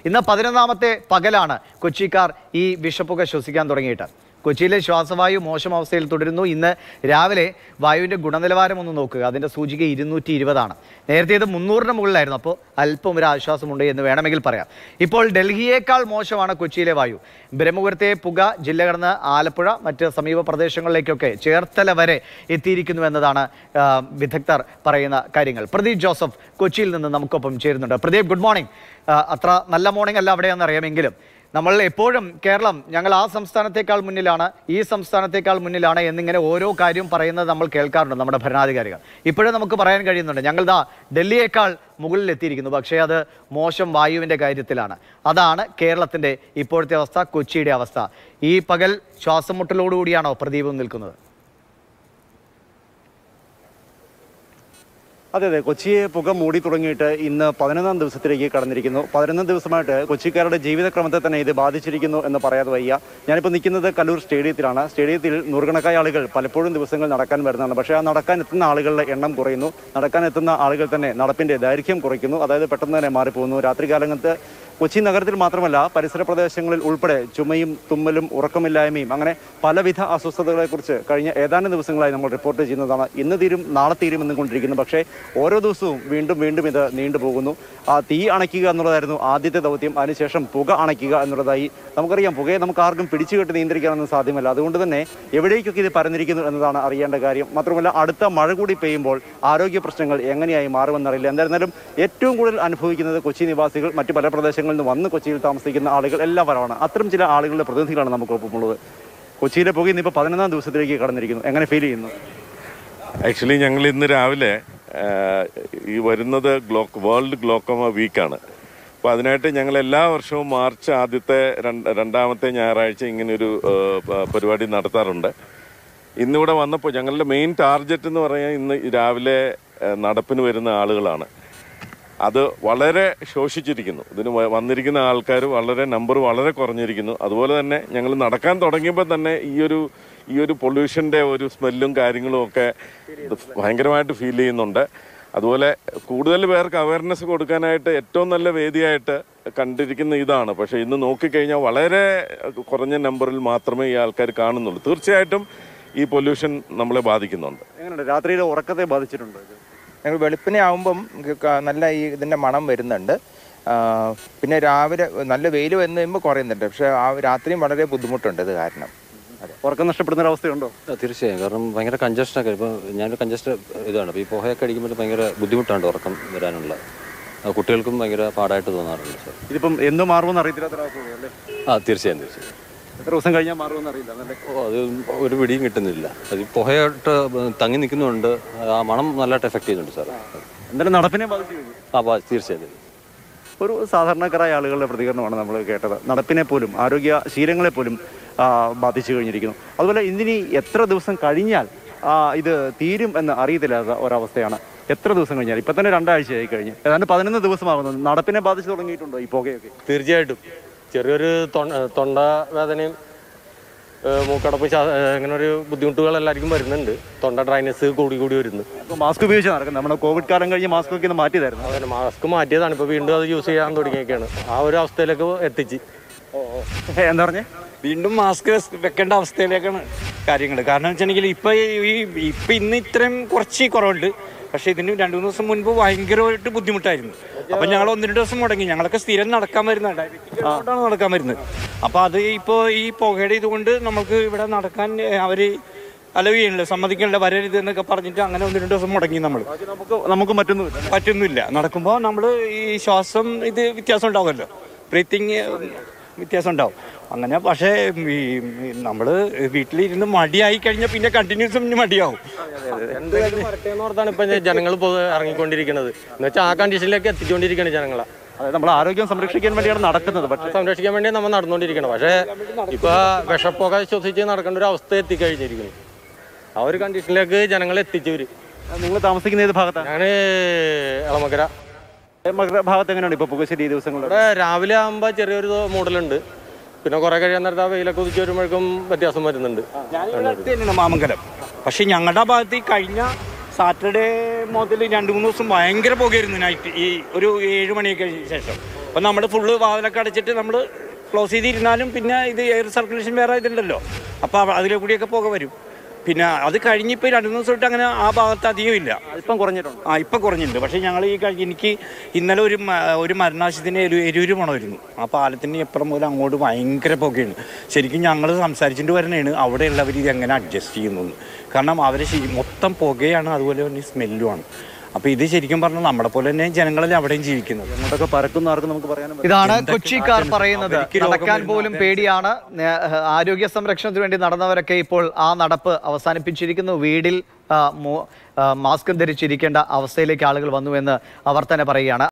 ഇന്ന് പതിനൊന്നാമത്തെ പകലാണ് കൊച്ചിക്കാർ ഈ വിഷപ്പുക ശ്വസിക്കാൻ തുടങ്ങിയിട്ട് കൊച്ചിയിലെ ശ്വാസവായു മോശം അവസ്ഥയിൽ തുടരുന്നു ഇന്ന് രാവിലെ വായുവിൻ്റെ ഗുണനിലവാരം ഒന്ന് നോക്കുക അതിൻ്റെ സൂചിക ഇരുന്നൂറ്റി ഇരുപതാണ് നേരത്തെ ഇത് മുന്നൂറിന് മുകളിലായിരുന്നു അപ്പോൾ അല്പം ഒരു ആശ്വാസമുണ്ട് എന്ന് വേണമെങ്കിൽ പറയാം ഇപ്പോൾ ഡൽഹിയേക്കാൾ മോശമാണ് കൊച്ചിയിലെ വായു ബ്രഹ്മപുരത്തെ പുക ജില്ല കടന്ന് ആലപ്പുഴ മറ്റ് സമീപ പ്രദേശങ്ങളിലേക്കൊക്കെ ചേർത്തല വരെ എത്തിയിരിക്കുന്നു എന്നതാണ് ആ, വിദഗ്ധർ പറയുന്ന കാര്യങ്ങൾ പ്രദീപ് ജോസഫ് കൊച്ചിയിൽ നിന്ന് നമുക്കൊപ്പം ചേരുന്നുണ്ട് പ്രദീപ് ഗുഡ് മോർണിംഗ് ആ, അത്ര നല്ല മോർണിംഗ് അല്ല അവിടെയാണെന്ന് അറിയാമെങ്കിലും നമ്മൾ എപ്പോഴും കേരളം ഞങ്ങൾ ആ സംസ്ഥാനത്തേക്കാൾ മുന്നിലാണ് ഈ സംസ്ഥാനത്തേക്കാൾ മുന്നിലാണ് എന്നിങ്ങനെ ഓരോ കാര്യം പറയുന്നത് നമ്മൾ കേൾക്കാറുണ്ട് നമ്മുടെ ഭരണാധികാരികൾ ഇപ്പോഴും നമുക്ക് പറയാൻ കഴിയുന്നുണ്ട് ഞങ്ങൾ ദാ ഡൽഹിയേക്കാൾ മുകളിൽ എത്തിയിരിക്കുന്നു പക്ഷേ അത് മോശം വായുവിൻ്റെ കാര്യത്തിലാണ് അതാണ് കേരളത്തിൻ്റെ ഇപ്പോഴത്തെ അവസ്ഥ കൊച്ചിയുടെ അവസ്ഥ ഈ പകൽ ശ്വാസം മുട്ടലോടുകൂടിയാണോ പ്രദീപം നിൽക്കുന്നത് അതെ അതെ കൊച്ചിയെ പുക മൂടി തുടങ്ങിയിട്ട് ഇന്ന് പതിനൊന്നാം ദിവസത്തിലേക്ക് കടന്നിരിക്കുന്നു പതിനൊന്നാം ദിവസമായിട്ട് കൊച്ചിക്കാരുടെ ജീവിതക്രമത്തെ തന്നെ ഇത് ബാധിച്ചിരിക്കുന്നു എന്ന് പറയാതെ വയ്യ ഞാനിപ്പോൾ നിൽക്കുന്നത് കല്ലൂർ സ്റ്റേഡിയത്തിലാണ് സ്റ്റേഡിയത്തിൽ നൂറുകണക്കായ ആളുകൾ പലപ്പോഴും ദിവസങ്ങൾ നടക്കാൻ വരുന്നതാണ് പക്ഷേ ആ നടക്കാൻ എത്തുന്ന ആളുകളുടെ എണ്ണം കുറയുന്നു നടക്കാൻ എത്തുന്ന ആളുകൾ തന്നെ നടപ്പിന്റെ ദൈർഘ്യം കുറയ്ക്കുന്നു അതായത് പെട്ടെന്ന് തന്നെ മാറിപ്പോകുന്നു രാത്രികാലത്ത് കൊച്ചി നഗരത്തിൽ മാത്രമല്ല പരിസര പ്രദേശങ്ങളിൽ ഉൾപ്പെടെ ചുമയും തുമ്മലും ഉറക്കമില്ലായ്മയും അങ്ങനെ പലവിധ അസ്വസ്ഥതകളെക്കുറിച്ച് കഴിഞ്ഞ ഏതാനും ദിവസങ്ങളായി നമ്മൾ റിപ്പോർട്ട് ചെയ്യുന്നതാണ് ഇന്ന് തീരും നാളെ തീരും എന്നും കൊണ്ടിരിക്കുന്നു പക്ഷേ ഓരോ ദിവസവും വീണ്ടും വീണ്ടും ഇത് നീണ്ടുപോകുന്നു ആ തീ അണയ്ക്കുക എന്നുള്ളതായിരുന്നു ആദ്യത്തെ ദൗത്യം അതിനുശേഷം പുക അണയ്ക്കുക എന്നുള്ളതായി നമുക്കറിയാം പുകയെ നമുക്ക് ആർക്കും പിടിച്ചു കെട്ടി നിയന്ത്രിക്കാനൊന്നും സാധ്യമല്ല അതുകൊണ്ട് തന്നെ എവിടേക്കൊക്കെ ഇത് പരന്നിരിക്കുന്നു എന്നതാണ് അറിയേണ്ട കാര്യം മാത്രമല്ല അടുത്ത മഴ കൂടി പെയ്യുമ്പോൾ ആരോഗ്യ പ്രശ്നങ്ങൾ എങ്ങനെയായി മാറുമെന്നറിയില്ല എന്തായിരുന്നാലും ഏറ്റവും കൂടുതൽ അനുഭവിക്കുന്നത് കൊച്ചി നിവാസികൾ മറ്റു പല പ്രദേശങ്ങളിൽ നിന്ന് വന്ന് കൊച്ചിയിൽ താമസിക്കുന്ന ആളുകൾ എല്ലാവരുമാണ് അത്തരം ചില ആളുകളുടെ പ്രതിനിധികളാണ് നമുക്കൊപ്പമുള്ളത് കൊച്ചിയിലെ പുക ഇന്നിപ്പോൾ പതിനൊന്നാം ദിവസത്തിലേക്ക് കടന്നിരിക്കുന്നു എങ്ങനെ ഫീൽ ചെയ്യുന്നു ആക്ച്വലി ഞങ്ങൾ ഇന്ന് രാവിലെ ആ, ഈ വരുന്നത് ഗ്ലോക്ക് വേൾഡ് ഗ്ലോക്കോമ വീക്കാണ് അപ്പോൾ അതിനായിട്ട് ഞങ്ങൾ എല്ലാ വർഷവും മാർച്ച് ആദ്യത്തെ രണ്ട് രണ്ടാമത്തെ ഞായറാഴ്ച ഇങ്ങനൊരു ആ, പ- പരിപാടി നടത്താറുണ്ട് ഇന്നിവിടെ വന്നപ്പോൾ ഞങ്ങളുടെ മെയിൻ ടാർഗറ്റ് എന്ന് പറയാൻ ഇന്ന് ഈ രാവിലെ ആ, നടപ്പിന് വരുന്ന ആളുകളാണ് അത് വളരെ ശോഷിച്ചിരിക്കുന്നു ഇതിന് വ- വന്നിരിക്കുന്ന ആൾക്കാർ വളരെ നമ്പർ വളരെ കുറഞ്ഞിരിക്കുന്നു അതുപോലെ തന്നെ ഞങ്ങൾ നടക്കാൻ തുടങ്ങിയപ്പോൾ തന്നെ ഈ ഒരു ഈ ഒരു പൊല്യൂഷൻ്റെ ഒരു സ്മെല്ലും കാര്യങ്ങളും ഒക്കെ ഇത് ഭയങ്കരമായിട്ട് ഫീൽ ചെയ്യുന്നുണ്ട് അതുപോലെ കൂടുതൽ പേർക്ക് അവയർനെസ് കൊടുക്കാനായിട്ട് ഏറ്റവും നല്ല വേദിയായിട്ട് കണ്ടിരിക്കുന്ന ഇതാണ് പക്ഷേ ഇന്ന് നോക്കിക്കഴിഞ്ഞാൽ വളരെ കുറഞ്ഞ നമ്പറിൽ മാത്രമേ ഈ ആൾക്കാർ കാണുന്നുള്ളൂ തീർച്ചയായിട്ടും ഈ പൊല്യൂഷൻ നമ്മളെ ബാധിക്കുന്നുണ്ട് എങ്ങനെയുണ്ട് രാത്രിയിലെ ഉറക്കത്തെ ബാധിച്ചിട്ടുണ്ടോ ഇത് ഞങ്ങൾ വെളുപ്പിനെ ആകുമ്പം ക- നല്ല ഈ ഇതിൻ്റെ മണം വരുന്നുണ്ട് ആ, പിന്നെ രാവിലെ നല്ല വെയിൽ വന്നു കഴിയുമ്പോൾ കുറയുന്നുണ്ട് പക്ഷേ ആ രാത്രിയും വളരെ ബുദ്ധിമുട്ടുണ്ട് ഇത് കാരണം ഉറക്കം നഷ്ടപ്പെടുന്ന ഒരു അവസ്ഥയുണ്ടോ ആ, തീർച്ചയായും കാരണം ഭയങ്കര കഞ്ചസ്റ്റനൊക്കെ ഇപ്പോൾ ഞാനൊരു കഞ്ചസ്റ്റ് ഇതാണ് അപ്പോൾ ഈ പുകയൊക്കെ അടിക്കുമ്പോൾ ഭയങ്കര ബുദ്ധിമുട്ടാണ് ഉറക്കം വരാനുള്ള ആ, കുട്ടികൾക്കും ഭയങ്കര പാടായിട്ട് തോന്നാറുണ്ട് സാർ ഇതിപ്പം എന്ന് മാറുമെന്ന് അറിയത്തില്ലാത്തൊരവസ്ഥയല്ലേ ആ തീർച്ചയായും തീർച്ചയായും എത്ര ദിവസം കഴിഞ്ഞാൽ മാറുമെന്ന് അറിയില്ല എന്നല്ലേ ഓ അത് ഒരു പിടിയും കിട്ടുന്നില്ല അത് ഈ പുകയായിട്ട് തങ്ങി നിൽക്കുന്നുണ്ട് ആ മണം നല്ലതായിട്ട് എഫക്ട് ചെയ്യുന്നുണ്ട് സാർ എന്തായാലും നടപ്പിനെ ബാധിച്ചു ആ ബാ- തീർച്ചയായും ഒരു സാധാരണക്കാരായ ആളുകളുടെ പ്രതികരണമാണ് നമ്മൾ കേട്ടത് നടപ്പിനെ പോലും ആരോഗ്യ ശീലങ്ങളെ പോലും ആ, ബാധിച്ചു കഴിഞ്ഞിരിക്കുന്നു അതുപോലെ ഇതിനി എത്ര ദിവസം കഴിഞ്ഞാൽ ആ, ഇത് തീരും എന്ന് അറിയത്തില്ലാത്ത ഒരവസ്ഥയാണ് എത്ര ദിവസം കഴിഞ്ഞാൽ ഇപ്പം തന്നെ രണ്ടാഴ്ചയായി കഴിഞ്ഞ് ഏതാണ്ട് പതിനൊന്ന് ദിവസമാകുന്നത് നടപ്പിനെ ബാധിച്ചു തുടങ്ങിയിട്ടുണ്ടോ ഈ പുകയൊക്കെ തീർച്ചയായിട്ടും ചെറിയൊരു തൊണ്ട തൊണ്ട വേദനയും ഏഹ് മൂക്കടപ്പ് ശ്വാ- ഏഹ് അങ്ങനെ ഒരു ബുദ്ധിമുട്ടുകൾ എല്ലാവർക്കും വരുന്നുണ്ട് തൊണ്ട ഡ്രൈനസ് കൂടി കൂടി വരുന്നു അപ്പോൾ മാസ്ക് ഉപയോഗിച്ച് നടക്കുന്നത് നമ്മുടെ കോവിഡ് കാലം കഴിഞ്ഞ് മാസ്ക് ഒക്കെ ഒന്ന് മാറ്റിയതായിരുന്നു അങ്ങനെ മാസ്ക് മാറ്റിയതാണ് ഇപ്പോൾ വീണ്ടും അത് യൂസ് ചെയ്യാൻ തുടങ്ങിയൊക്കെയാണ് ആ ഒരു അവസ്ഥയിലേക്ക് എത്തിച്ച് ഏ, എന്താ പറഞ്ഞേ വീണ്ടും മാസ്ക് വെക്കേണ്ട അവസ്ഥയിലേക്കാണ് കാര്യങ്ങൾ കാരണം വെച്ചിട്ടുണ്ടെങ്കിൽ ഇപ്പൊ ഈ ഇപ്പൊ ഇന്ന് ഇത്രയും കുറച്ച് കുറവുണ്ട് പക്ഷെ ഇതിന് രണ്ടു മൂന്ന് ദിവസം മുൻപ് ഭയങ്കരമായിട്ട് ബുദ്ധിമുട്ടായിരുന്നു അപ്പൊ ഞങ്ങൾ ഒന്ന് രണ്ട് ദിവസം മുടങ്ങി ഞങ്ങളൊക്കെ സ്ഥിരം നടക്കാൻ വരുന്നത് ഡയബറ്റിക്കാണ് നടക്കാൻ വരുന്നത് അപ്പൊ അത് ഇപ്പോ ഈ പുകയുടെ ഇതുകൊണ്ട് നമുക്ക് ഇവിടെ നടക്കാൻ ഏഹ്, അവര് അലവ് ചെയ്യണില്ല സമ്മതിക്കണില്ല വരരുത് എന്നൊക്കെ പറഞ്ഞിട്ട് അങ്ങനെ ഒന്ന് രണ്ട് ദിവസം മുടങ്ങി നമ്മൾ നമുക്ക് നമുക്ക് മറ്റൊന്നുമില്ല പറ്റുന്നില്ല നടക്കുമ്പോൾ നമ്മൾ ഈ ശ്വാസം ഇത് വ്യത്യാസം ഉണ്ടാവുമല്ലോ ബ്രീത്തിങ് വ്യത്യാസം ഉണ്ടാവും അങ്ങനെ പക്ഷേ ഈ നമ്മൾ വീട്ടിലിരുന്ന് മടിയായി കഴിഞ്ഞാൽ പിന്നെ കണ്ടിന്യൂസ് മടിയാവും എന്തെങ്കിലും വരട്ടെ എന്ന് ഓർത്താണ് ഇപ്പൊ ജനങ്ങൾ ഇറങ്ങിക്കൊണ്ടിരിക്കുന്നത് എന്ന് വെച്ചാൽ ആ കണ്ടീഷനിലേക്ക് എത്തിച്ചുകൊണ്ടിരിക്കുകയാണ് ജനങ്ങളെ അതായത് നമ്മൾ ആരോഗ്യം സംരക്ഷിക്കാൻ വേണ്ടിയാണ് നടക്കുന്നത് പക്ഷേ സംരക്ഷിക്കാൻ വേണ്ടി നമ്മൾ നടന്നുകൊണ്ടിരിക്കണം പക്ഷേ ഇപ്പൊ വിഷപ്പൊക്കെ ശ്വസിച്ച് നടക്കേണ്ട ഒരു അവസ്ഥ എത്തിക്കഴിഞ്ഞിരിക്കുന്നു ആ ഒരു കണ്ടീഷനിലേക്ക് ജനങ്ങൾ എത്തിച്ചവര് നിങ്ങൾ താമസിക്കുന്ന ഏത് ഭാഗത്താണ് ഞാൻ എളമക്കര മകര ഭാഗത്ത് എങ്ങനെയാണ് ഇപ്പോൾ പുകശ്ശേരി ഈ ദിവസങ്ങളിൽ ഇവിടെ രാവിലെ ആകുമ്പോൾ ചെറിയൊരു മുടലുണ്ട് പിന്നെ കുറെ കഴിയാൻ നേരത്തെ ആ വെയിലൊക്കെ ഉദിച്ച് വരുമ്പോഴേക്കും വ്യത്യാസം വരുന്നുണ്ട് ഞാനിവിടെ അടുത്ത് തന്നെയാണ് മാമംഗലം പക്ഷെ ഞങ്ങളുടെ ഭാഗത്ത് ഈ കഴിഞ്ഞ സാറ്റർഡേ മുതൽ രണ്ട് മൂന്ന് ദിവസം ഭയങ്കര പുകയായിരുന്നു നൈറ്റ് ഈ ഒരു ഏഴ് മണിയൊക്കെ ശേഷം അപ്പം നമ്മൾ ഫുള്ള് വാതിലൊക്കെ അടച്ചിട്ട് നമ്മൾ ക്ലോസ് ചെയ്തിരുന്നാലും പിന്നെ ഇത് എയർ സർക്കുലേഷൻ വേറെ ഇതുണ്ടല്ലോ അപ്പോൾ അതിലെ കൂടിയൊക്കെ പുക വരും പിന്നെ അത് കഴിഞ്ഞിപ്പോൾ രണ്ട് മൂന്ന് ദിവസം തൊട്ട് അങ്ങനെ ആ ഭാഗത്ത് അധികം ഇല്ല ഇപ്പം കുറഞ്ഞിട്ടുണ്ട് ആ ഇപ്പം കുറഞ്ഞിട്ടുണ്ട് പക്ഷേ ഞങ്ങൾ ഈ കഴിഞ്ഞ എനിക്ക് ഇന്നലെ ഒരു മ- ഒരു മരണാശത്തിന് എരു എരൂര് പോണമായിരുന്നു ആ പാലത്തിന് എപ്പുറം മുതൽ അങ്ങോട്ട് ഭയങ്കര പുകയാണ് ശരിക്കും ഞങ്ങൾ സംസാരിച്ചിട്ട് വരണേണ് അവിടെയുള്ളവർ ഇത് എങ്ങനെ അഡ്ജസ്റ്റ് ചെയ്യുന്നു എന്ന്. കാരണം അവരെ ശരി- മൊത്തം പുകയാണ് അതുപോലെ തന്നെ സ്മെല്ലുമാണ് അപ്പോൾ ഇത് ശരിക്കും പറഞ്ഞാൽ നമ്മളെ പോലെ തന്നെ ജനങ്ങളല്ലേ അവിടെയും ജീവിക്കുന്നത് അങ്ങോട്ടൊക്കെ പരക്കുന്ന ആർക്കും നമുക്ക് പറയാനും പറ്റില്ല. ഇതാണ് എന്തൊക്കെ കൊച്ചിക്കാർ മാറ്റം പറയുന്നത് അവർക്ക് രോഗം നടക്കാൻ വരുന്നു, പോലും പേടിയാണ് നേ- ആരോഗ്യ സംരക്ഷണത്തിന് വേണ്ടി നടന്നവരൊക്കെ ഇപ്പോൾ ആ നടപ്പ് അവസാനിപ്പിച്ചിരിക്കുന്നു വീടിൽ ആ, മോ- ആ, മാസ്കും ധരിച്ചിരിക്കേണ്ട അവസ്ഥയിലേക്ക് ആളുകൾ വന്നുവെന്ന് അവർ തന്നെ പറയുകയാണ്